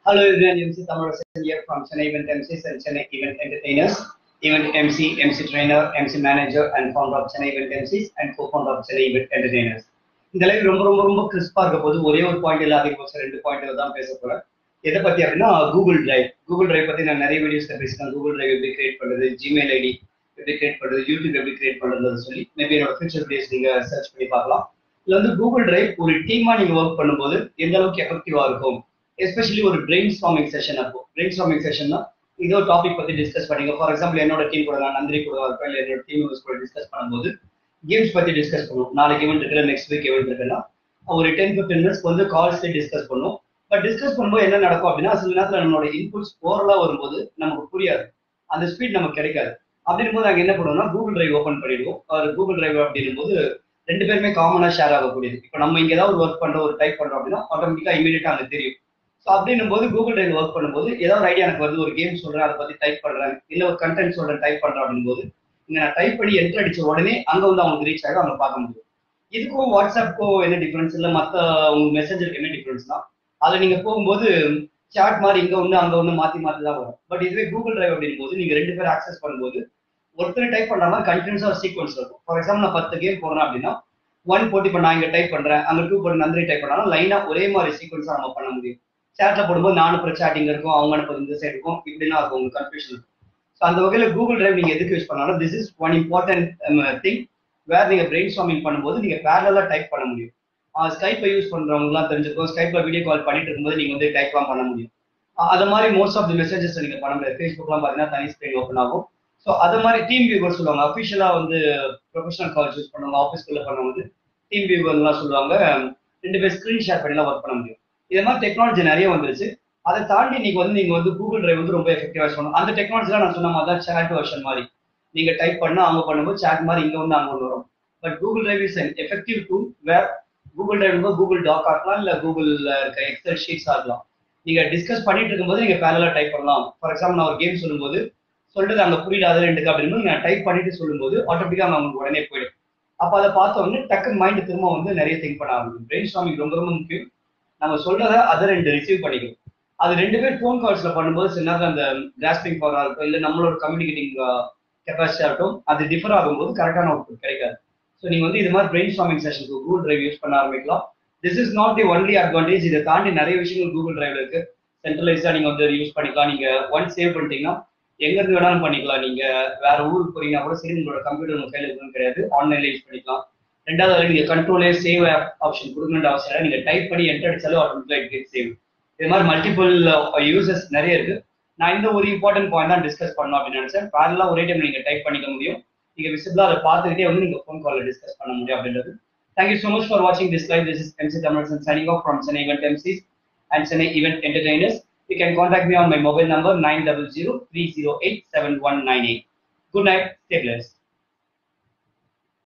Hello everyone, MC Thamarasan here from Chennai Event MCs and Chennai Event Entertainers, Event MC, MC Trainer, MC Manager and founder of Chennai Event MCs and co-founder of Chennai Event Entertainers. இந்த live ரொம்ப ரொம்ப ரொம்ப கிறிஸ்பா இருக்க போது ஒரே ஒரு point இல்ல அதிகபட்சம் ரெண்டு பாயிண்ட் தான் பேச போறேன் எதை பத்தி அப்படின்னா கூகுள் டிரைவ் கூகுள் டிரைவ் பத்தி நான் நிறைய வீடியோஸ்ல பேசினேன் கூகுள் டிரைவ் எப்படி கிரியேட் பண்றது ஜிமெயில் ஐடி எப்படி கிரியேட் பண்றது யூடியூப் எப்படி கிரியேட் பண்றதுன்னு சொல்லி மேபி என்னோட ஃபியூச்சர் வீடியோஸ் நீங்க சர்ச் பண்ணி பார்க்கலாம் இதுல வந்து கூகுள் டிரைவ் ஒரு டீமா நீங்க ஒர்க் பண்ணும்போது எந்த அளவுக்கு எஃபெக்டிவா இருக்கும் எஸ்பெஷலி ஒரு பிரெயின் ஸ்டாமிங் செஷன் அப்போ பிரெயின் ஸ்டாமிங் செஷன்னா இதோ டாபிக் பத்தி டிஸ்கஸ் பண்ணீங்க ஃபார் எக்ஸாம்பிள் என்னோட டீம் கூட நான் நந்திரி கூட இருப்பேன் இல்லை என்னோட டீம் மெம்பர்ஸ் கூட டிஸ்கஸ் பண்ணும்போது கேம்ஸ் பத்தி டிஸ்கஸ் பண்ணுவோம் நாளைக்கு ஈவெண்ட் இருக்குல்ல நெக்ஸ்ட் வீக் ஈவெண்ட் இருக்குன்னா ஒரு டென் ஃபிஃப்டின் மினிட்ஸ் வந்து கால்ஸ் டிஸ்கஸ் பண்ணுவோம் பட் டிஸ்கஸ் பண்ணும்போது என்ன நடக்கும் அப்படின்னா சில நேரத்தில் நம்மளோட இன்புட்ஸ் ஓரலா வரும்போது நமக்கு புரியாது அந்த ஸ்பீட் நமக்கு கிடைக்காது அப்படின்னும் போது நாங்கள் என்ன பண்ணுவோம்னா கூகுள் டிரைவ் ஓப்பன் பண்ணிடுவோம் ஒரு கூகுள் டிரைவ் அப்படின்னும் போது ரெண்டு பேருமே காமனா ஷேர் ஆகக்கூடியது இப்போ நம்ம இங்க ஏதாவது ஒரு ஒர்க் பண்றோம் ஒரு டைப் பண்றோம் அப்படின்னா ஆட்டோமேட்டிக்கா இமீடியட்டா அங்க தெரியும் ஸோ அப்படின்னும் போது கூகுள் டிரைவ் ஒர்க் பண்ணும்போது ஏதாவது ஐடியா எனக்கு வந்து ஒரு கேம் சொல்றேன் அதை பத்தி டைப் பண்றேன் இல்ல ஒரு கண்டென்ட் சொல்றேன் டைப் பண்றேன் அப்படின் போது இங்க நான் டைப் பண்ணி என்ட்ரு அடிச்ச உடனே அங்க வந்து அவங்களுக்கு ரீச் ஆகும் அவங்க பார்க்க முடியும் இதுக்கும் வாட்ஸ்அப்க்கும் என்ன டிஃபரன்ஸ் இல்ல மத்த உங்க மெசேஜருக்கு என்ன டிஃபரன்ஸ்னா அதுல நீங்க போகும்போது சாட் மாதிரி இங்க ஒண்ணு அங்க ஒண்ணு மாத்தி மாத்தி தான் வரும் பட் இதுவே கூகுள் டிரைவ் அப்படின் போது நீங்க ரெண்டு பேரும் ஆக்சஸ் பண்ணும்போது ஒருத்தர் டைப் பண்ற மாதிரி கண்டினியூஸா ஒரு சீக்வன்ஸ் இருக்கும் ஃபார் எக்ஸாம்பிள் நான் பத்து கேம் போடுறேன் அப்படின்னா ஒன் போட்டு இப்போ நான் இங்க டைப் பண்றேன் அங்க டூ போட்டு நந்திரி டைப் பண்ணாலும் லைனா ஒரே மாதிரி சீக்வன்ஸா நம்ம பண்ண முடியும் சேட்ல போடும்போது நான் அனுப்புற சேட்டிங் இருக்கும் அவங்க அனுப்புறது இந்த சைடு இருக்கும் இப்படிலாம் இருக்கும் உங்களுக்கு கன்ஃபியூஷன் இருக்கும் ஸோ அந்த வகையில கூகுள் டிரைவ் நீங்க எதுக்கு யூஸ் பண்ணாலும் this is one important thing வேற நீங்க பிரெயின் ஸ்டாமிங் பண்ணும்போது நீங்க பேரலா டைப் பண்ண முடியும் ஸ்கைப்பை யூஸ் பண்றவங்கலாம் தெரிஞ்சிருக்கும் ஸ்கைப்ல வீடியோ கால் பண்ணிட்டு இருக்கும்போது நீங்க வந்து டைப்லாம் பண்ண முடியும் அது மாதிரி மோஸ்ட் ஆஃப் தி மெசேஜஸ் நீங்க பண்ண முடியாது ஃபேஸ்புக்லாம் பார்த்தீங்கன்னா தனி ஸ்க்ரீன் ஓப்பன் ஆகும் ஸோ அது மாதிரி டீம் வியூவர் சொல்லுவாங்க அஃபிஷியலா வந்து ப்ரொஃபஷனல் கால்ஸ் யூஸ் பண்ணுவாங்க ஆஃபீஸ்க்குள்ள பண்ணவங்க டீம் வியூவர்லாம் சொல்லுவாங்க ரெண்டு பேர் ஸ்க்ரீன் ஷேர் பண்ணிலாம் ஒர்க் பண்ண முடியும் இது மாதிரி டெக்னாலஜி நிறைய வந்துருச்சு அதை தாண்டி நீங்க வந்து நீங்க வந்து கூகுள் டிரைவ் வந்து ரொம்ப எஃபெக்டிவா யூஸ் பண்ணணும் அந்த டெக்னாலஜிலாம் நான் சொன்ன மாதிரி தான் சேட் வெர்ஷன் மாதிரி நீங்க டைப் பண்ணா அவங்க பண்ணும்போது சேட் மாதிரி இங்க வந்து அங்க ஒன்று வரும் but Google drive is an effective tool where Google drive Google doc ஆகலாம் இல்ல கூகுள்ல இருக்க எக்ஸல் ஷீட்ஸ் ஆகலாம் நீங்க டிஸ்கஸ் பண்ணிட்டு இருக்கும்போது நீங்க பேரலா டைப் பண்ணலாம் ஃபார் எக்ஸாம்பிள் நான் ஒரு கேம் சொல்லும்போது சொல்றது அங்க புரியல அது ரெண்டுக்கு அப்படின்னு நான் டைப் பண்ணிட்டு சொல்லும்போது ஆட்டோமேட்டிக்கா அவங்க உங்களுக்கு உடனே போயிடும் அப்ப அதை பார்த்த உடனே டக்கு மைண்ட் திரும்ப வந்து நிறைய திங்க் பண்ண ஆரம்பிக்கும் பிரெயின் ஸ்டாமிங் ரொம்ப ரொம்ப முக்கியம் நம்ம சொல்றத அதை ரெண்டு ரிசீவ் பண்ணிக்கணும் அது ரெண்டு பேர் ஃபோன் கால்ஸ்ல பண்ணும்போது சில நேரம் அந்த கிராஸ்பிங் பவரா இருக்கும் இல்ல நம்மளோட கம்யூனிகேட்டிங் கெப்பாசிட்டியா இருக்கும் அது டிஃபர் ஆகும்போது கரெக்டான அவுட்புட் கிடைக்காது ஸோ நீங்க வந்து இது மாதிரி பிரெயின் ஸ்டாமிங் செஷனுக்கு கூகுள் டிரைவ் யூஸ் பண்ண ஆரம்பிக்கலாம் this is not the only advantage இதை தாண்டி நிறைய விஷயங்கள் கூகுள் டிரைவ்ல இருக்கு சென்ட்ரலைஸா நீங்க வந்து யூஸ் பண்ணிக்கலாம் நீங்க ஒன் சேவ் பண்ணிட்டீங்கன்னா எங்க இருந்து வேணாலும் பண்ணிக்கலாம் நீங்க வேற ஊருக்கு போறீங்கன்னா கூட சரி உங்களோட கம்ப்யூட்டர் உங்க கையில இருக்குன்னு கிடையாது ஆன்லைன்ல யூஸ் பண்ணிக்கலாம் ரெண்டாவது நீங்க கண்ட்ரோலே சேவ் ஆப் ஆப்ஷன் கொடுக்கணுன்ற அவசியம் இல்லை நீங்க டைப் பண்ணி என்டர் அடிச்சாலும் ஆட்டோமேட்டிக் கெட் சேவ் இது மாதிரி மல்டிபிள் யூசஸ் நிறைய இருக்கு நான் இந்த ஒரு இம்பார்ட்டன்ட் பாயிண்ட் தான் டிஸ்கஸ் பண்ணோம் அப்படின்னு நினைச்சேன் பேரலாம் ஒரே டைம் நீங்க டைப் பண்ணிக்க முடியும் நீங்க விசிபிளா அதை பார்த்துக்கிட்டே வந்து நீங்க ஃபோன் கால்ல டிஸ்கஸ் பண்ண முடியும் அப்படின்றது தேங்க்யூ ஸோ மச் ஃபார் வாட்சிங் this live this is MC Tamil signing off from Chennai event MCs and Chennai event entertainers. You can contact me on my mobile number 900 308 7198. Good night. Stay blessed.